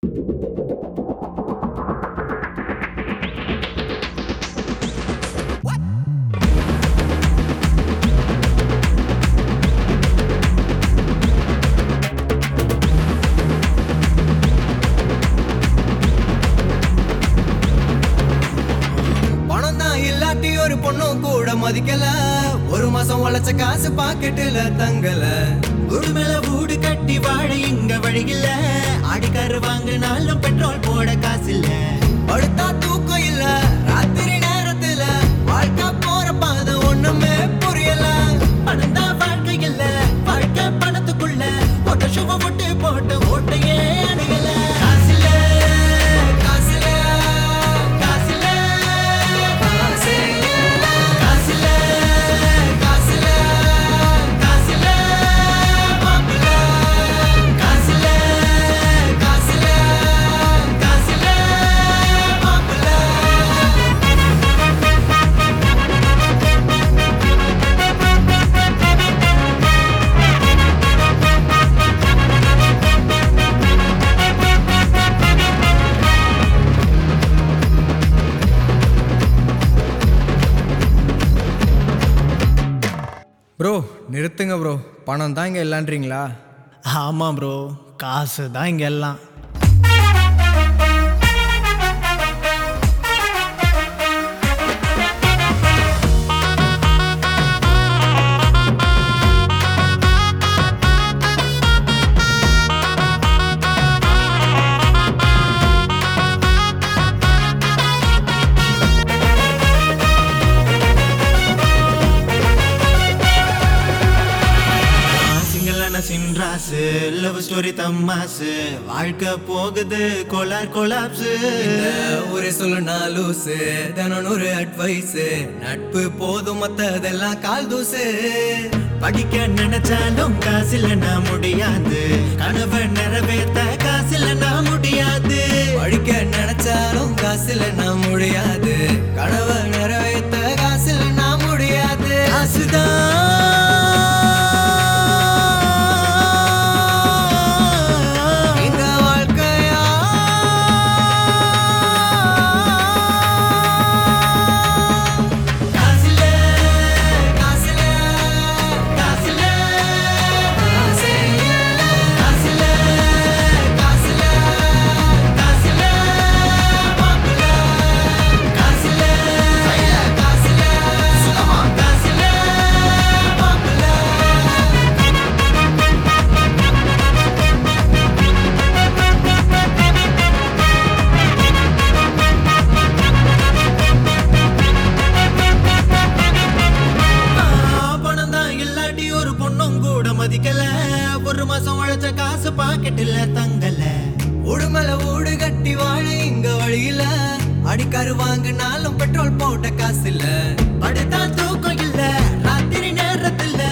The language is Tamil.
பணம் தான் இல்லாட்டி ஒரு பொண்ணும் கூட மதிக்கல ஒரு மாசம் உழைச்ச காசு பாக்கெட்டுல தங்கல வீடு மேல வீடு கட்டி வாழ இங்க வழியில அடிக்காரு வாங்கினாலும் பெட்ரோல் போட காசு இல்ல படுத்தா தூக்கம் இல்ல ராத்திரி நேரத்துல வாழ்க்கை போற பாதை ஒண்ணுமே புரியல பணம் தான் வாழ்க்கை இல்ல வாழ்க்கை பணத்துக்குள்ள ஓட்ட சுவ போட்டு போட்டு ஓட்டையே அடையல காசில்ல காசுல காசில்ல காசே இல்ல. காசில்ல காசுல காசில்ல மாப்பிள்ள. காசில்ல காசுல காசில்ல மாப்பிள்ள. ப்ரோ நிறுத்துங்க ப்ரோ பணம் தான் இங்கே இல்லைன்றீங்களா ஆமா ப்ரோ காசு தான் இங்க எல்லாம் சிங்களான சின்ராசு லவ் ஸ்டோரி தம்மாசு வாழ்க்கை போகுது கோலார் கொலாப்ஸு ஒரு சொல்லுனா லூசு தினம் ஒரு அட்வைஸ் நட்பு போதும் மத்ததெல்லாம் கால் தூசு படிக்க நினைச்சாலும் காசில் நான் முடியாது கனவை நிறைவேத்த காசில் நான் முடியாது படிக்க நினைச்சாலும் காசுல நான் முடியாது கனவை நிறைவேத்த காசுல நான் முடியாது காசுதான் இந்த வாழ்க்கையா காசில்ல காசுல காசில்ல காசே இல்ல. காசில்ல காசுல காசில்ல மாப்பிள்ள. காசில்ல கையில காசுல சுத்தமா காசில்ல மாப்பிள்ள. பணம் தான் இல்லாட்டி ஒரு பொண்ணும் கூட மதிக்கல ஒரு மாசம் உழைச்ச காசு பாக்கெட்டில் தங்கல உடுமல ஊடு கட்டி வாழ இங்க வழியில அடிக்காரு வாங்கினாலும் பெட்ரோல் போட்ட காசு இல்ல படுத்தா தூக்கம் இல்ல ராத்திரி நேரத்துல